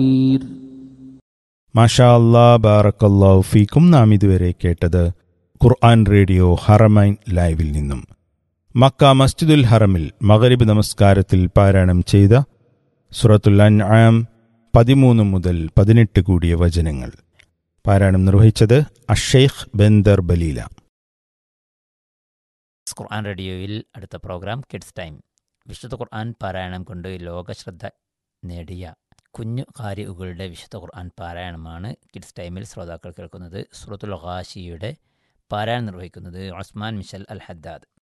മാഷാ അല്ലാ ബാറക്കല്ലാഹു ഫീക്കും നാം ഇതുവരെ കേട്ടത് ഖുർആൻ റേഡിയോ ഹറമൈൻ ലൈവിൽ നിന്നും മക്ക മസ്ജിദുൽ ഹറമിൽ മഗരിബ് നമസ്കാരത്തിൽ പാരായണം ചെയ്ത സുറത്തുൽ അൻആം പതിമൂന്ന് മുതൽ പതിനെട്ട് കൂടിയ വചനങ്ങൾ പാരായണം നിർവഹിച്ചത് അഷെയ്ഖ് ബെന്ദർ ബലീല ഖുർആൻ റേഡിയോയിൽ അടുത്ത പ്രോഗ്രാം കിഡ്സ് ടൈം വിശുദ്ധ ഖുർആൻ പാരായണം കൊണ്ട് ലോകശ്രദ്ധ നേടിയ കുഞ്ഞു കാരികളുടെ വിശുദ്ധ ഖുർആൻ പാരായണമാണ് കിഡ്സ് ടൈമിൽ ശ്രോതാക്കൾ കേൾക്കുന്നത് സുറത്തുൽ ഖാശിയുടെ പാരായണം നിർവഹിക്കുന്നത് ഉസ്മാൻ മിഷൽ അൽ ഹദ്ദാദ്